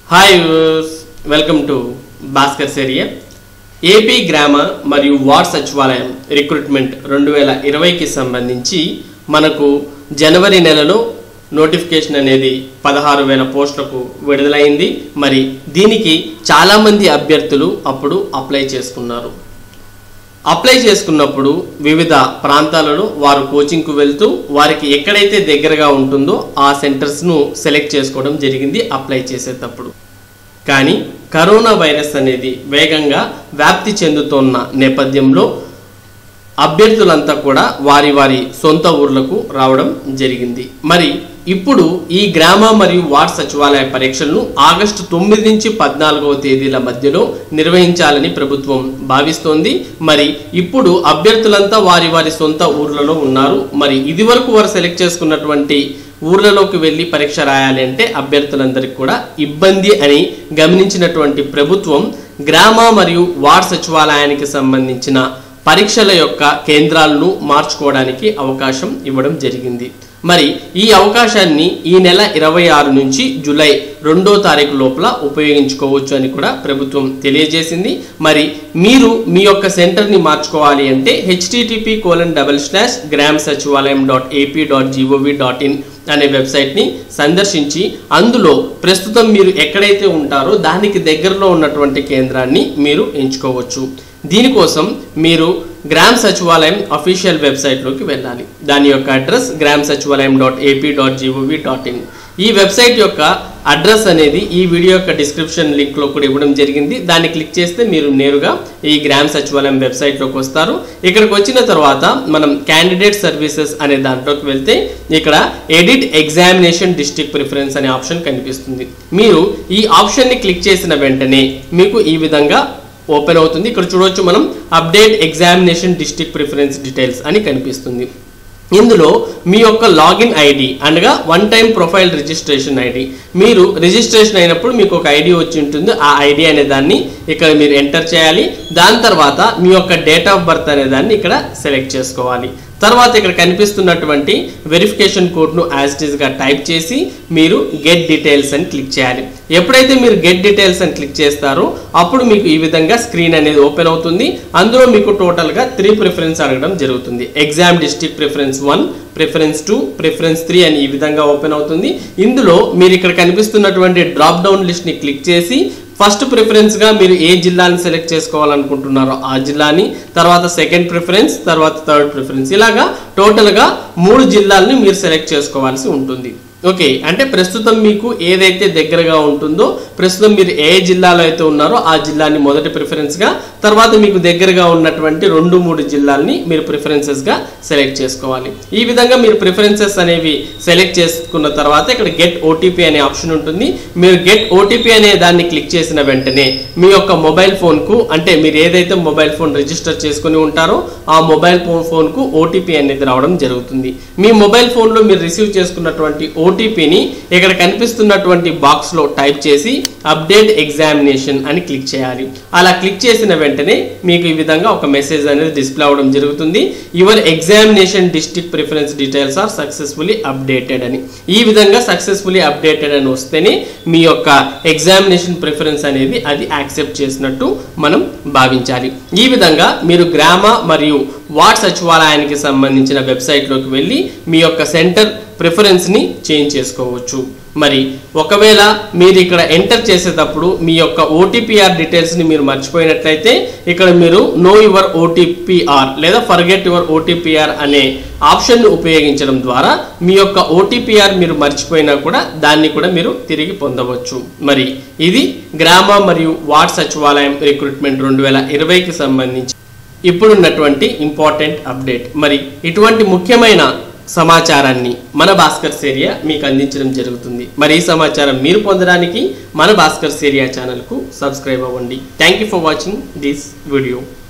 hi welcome to Bhaskar Seriya AP గ్రామ మరియు ward సచివాలయం రిక్రూట్మెంట్ రెండు వేల ఇరవైకి సంబంధించి మనకు జనవరి నెలలో నోటిఫికేషన్ అనేది పదహారు వేల పోస్టులకు విడుదలైంది మరి దీనికి చాలామంది అభ్యర్థులు అప్పుడు అప్లై చేసుకున్నారు అప్లై చేసుకున్నప్పుడు వివిధ ప్రాంతాలలో వారు కోచింగ్కు వెళ్తూ వారికి ఎక్కడైతే దగ్గరగా ఉంటుందో ఆ సెంటర్స్ను సెలెక్ట్ చేసుకోవడం జరిగింది అప్లై చేసేటప్పుడు కానీ కరోనా వైరస్ అనేది వేగంగా వ్యాప్తి చెందుతున్న నేపథ్యంలో అభ్యర్థులంతా కూడా వారి వారి సొంత ఊర్లకు రావడం జరిగింది మరి ఇప్పుడు ఈ గ్రామ మరియు వార్డ్ సచివాలయ పరీక్షలను ఆగస్టు తొమ్మిది నుంచి పద్నాలుగవ తేదీల మధ్యలో నిర్వహించాలని ప్రభుత్వం భావిస్తోంది మరి ఇప్పుడు అభ్యర్థులంతా వారి వారి సొంత ఊర్లలో ఉన్నారు మరి ఇదివరకు వారు సెలెక్ట్ చేసుకున్నటువంటి ఊర్లలోకి వెళ్ళి పరీక్ష రాయాలి అంటే అభ్యర్థులందరికీ కూడా ఇబ్బంది అని గమనించినటువంటి ప్రభుత్వం గ్రామ మరియు వార్డ్ సచివాలయానికి సంబంధించిన పరీక్షల యొక్క కేంద్రాలను మార్చుకోవడానికి అవకాశం ఇవ్వడం జరిగింది మరి ఈ అవకాశాన్ని ఈ నెల ఇరవై ఆరు నుంచి జూలై రెండో తారీఖు లోపల ఉపయోగించుకోవచ్చు అని కూడా ప్రభుత్వం తెలియజేసింది మరి మీరు మీ యొక్క సెంటర్ని మార్చుకోవాలి అంటే HTTP colon double slash gram sachivalayam dot AP dot GOV dot in అనే వెబ్సైట్ని సందర్శించి అందులో ప్రస్తుతం మీరు ఎక్కడైతే ఉంటారో దానికి దగ్గరలో ఉన్నటువంటి కేంద్రాన్ని మీరు ఎంచుకోవచ్చు దీనికోసం మీరు గ్రామ్ సచివాలయం అఫీషియల్ వెబ్సైట్లోకి వెళ్ళాలి దాని యొక్క address gram sachivalayam dot AP dot GOV dot in ఈ వెబ్సైట్ యొక్క అడ్రస్ అనేది ఈ వీడియో యొక్క డిస్క్రిప్షన్ లింక్లో కూడా ఇవ్వడం జరిగింది దాన్ని క్లిక్ చేస్తే మీరు నేరుగా ఈ గ్రామ్ సచివాలయం వెబ్సైట్లోకి వస్తారు ఇక్కడికి వచ్చిన తర్వాత మనం క్యాండిడేట్ సర్వీసెస్ అనే దాంట్లోకి వెళ్తే ఇక్కడ ఎడిట్ ఎగ్జామినేషన్ డిస్ట్రిక్ట్ ప్రిఫరెన్స్ అనే ఆప్షన్ కనిపిస్తుంది మీరు ఈ ఆప్షన్ని క్లిక్ చేసిన వెంటనే మీకు ఈ విధంగా ఓపెన్ అవుతుంది ఇక్కడ చూడవచ్చు మనం update examination district preference details అని కనిపిస్తుంది ఇందులో మీ యొక్క లాగిన్ ఐడి అనగా one time profile registration ID మీరు రిజిస్ట్రేషన్ అయినప్పుడు మీకు ఒక ఐడి వచ్చి ఉంటుంది ఆ ఐడి అనే దాన్ని ఇక్కడ మీరు ఎంటర్ చేయాలి దాని తర్వాత మీ యొక్క డేట్ ఆఫ్ బర్త్ అనే దాన్ని ఇక్కడ సెలెక్ట్ చేసుకోవాలి తర్వాత ఇక్కడ కనిపిస్తున్నటువంటి వెరిఫికేషన్ కోడ్ను యాజ్ ఇట్ ఈస్గా టైప్ చేసి మీరు గెట్ డీటెయిల్స్ అని క్లిక్ చేయాలి ఎప్పుడైతే మీరు గెట్ డీటెయిల్స్ అని క్లిక్ చేస్తారో అప్పుడు మీకు ఈ విధంగా స్క్రీన్ అనేది ఓపెన్ అవుతుంది అందులో మీకు టోటల్గా త్రీ ప్రిఫరెన్స్ అడగడం జరుగుతుంది exam district preference one preference two preference three అని ఈ విధంగా ఓపెన్ అవుతుంది ఇందులో మీరు ఇక్కడ కనిపిస్తున్నటువంటి డ్రాప్ డౌన్ లిస్ట్ని క్లిక్ చేసి ఫస్ట్ ప్రిఫరెన్స్గా మీరు ఏ జిల్లాని సెలెక్ట్ చేసుకోవాలనుకుంటున్నారో ఆ జిల్లాని తర్వాత సెకండ్ ప్రిఫరెన్స్ తర్వాత థర్డ్ ప్రిఫరెన్స్ ఇలాగా టోటల్గా మూడు జిల్లాలని మీరు సెలెక్ట్ చేసుకోవాల్సి ఉంటుంది ఓకే అంటే ప్రస్తుతం మీకు ఏదైతే దగ్గరగా ఉంటుందో ప్రస్తుతం మీరు ఏ జిల్లాలో అయితే ఉన్నారో ఆ జిల్లాని మొదటి ప్రిఫరెన్స్గా తర్వాత మీకు దగ్గరగా ఉన్నటువంటి రెండు మూడు జిల్లాల్ని మీరు ప్రిఫరెన్సెస్గా సెలెక్ట్ చేసుకోవాలి ఈ విధంగా మీరు ప్రిఫరెన్సెస్ అనేవి సెలెక్ట్ చేసుకున్న తర్వాత ఇక్కడ గెట్ ఓటీపీ అనే ఆప్షన్ ఉంటుంది మీరు గెట్ ఓటీపీ అనే దాన్ని క్లిక్ చేసిన వెంటనే మీ యొక్క మొబైల్ ఫోన్కు అంటే మీరు ఏదైతే మొబైల్ ఫోన్ రిజిస్టర్ చేసుకుని ఉంటారో ఆ మొబైల్ ఫోన్ ఫోన్కు ఓటీపీ అనేది రావడం జరుగుతుంది మీ మొబైల్ ఫోన్లో మీరు రిసీవ్ చేసుకున్నటువంటి ఓటీపీని ఇక్కడ కనిపిస్తున్నటువంటి బాక్స్లో టైప్ చేసి అప్డేట్ ఎగ్జామినేషన్ అని క్లిక్ చేయాలి అలా క్లిక్ చేసిన వెంటనే మీకు ఈ విధంగా ఒక మెసేజ్ అనేది డిస్ప్లే అవ్వడం జరుగుతుంది your examination district preference details are successfully updated అని ఈ విధంగా సక్సెస్ఫుల్లీ అప్డేటెడ్ అని వస్తేనే మీ యొక్క ఎగ్జామినేషన్ ప్రిఫరెన్స్ అనేది అది యాక్సెప్ట్ చేసినట్టు మనం భావించాలి ఈ విధంగా మీరు గ్రామ మరియు వార్డ్ సచివాలయానికి సంబంధించిన వెబ్సైట్లోకి వెళ్ళి మీ యొక్క సెంటర్ ప్రిఫరెన్స్ని చేంజ్ చేసుకోవచ్చు మరి ఒకవేళ మీరు ఇక్కడ ఎంటర్ చేసేటప్పుడు మీ యొక్క ఓటీపీఆర్ డీటెయిల్స్ని మీరు మర్చిపోయినట్లయితే ఇక్కడ మీరు నో యువర్ ఓటీపీఆర్ లేదా ఫర్గెట్ యువర్ ఓటీపీఆర్ అనే ఆప్షన్ను ఉపయోగించడం ద్వారా మీ యొక్క ఓటీపీఆర్ మీరు మర్చిపోయినా కూడా దాన్ని కూడా మీరు తిరిగి పొందవచ్చు మరి ఇది గ్రామ మరియు వార్డ్ సచివాలయం రిక్రూట్మెంట్ రెండు వేల ఇరవైకి సంబంధించి ఇప్పుడున్నటువంటి ఇంపార్టెంట్ అప్డేట్ మరి ఇటువంటి ముఖ్యమైన సమాచారాన్ని మన భాస్కర్ సేరియా మీకు అందించడం జరుగుతుంది మరి ఈ సమాచారం మీరు పొందడానికి మన భాస్కర్ సేరియా ఛానల్కు సబ్స్క్రైబ్ అవ్వండి thank you for watching this video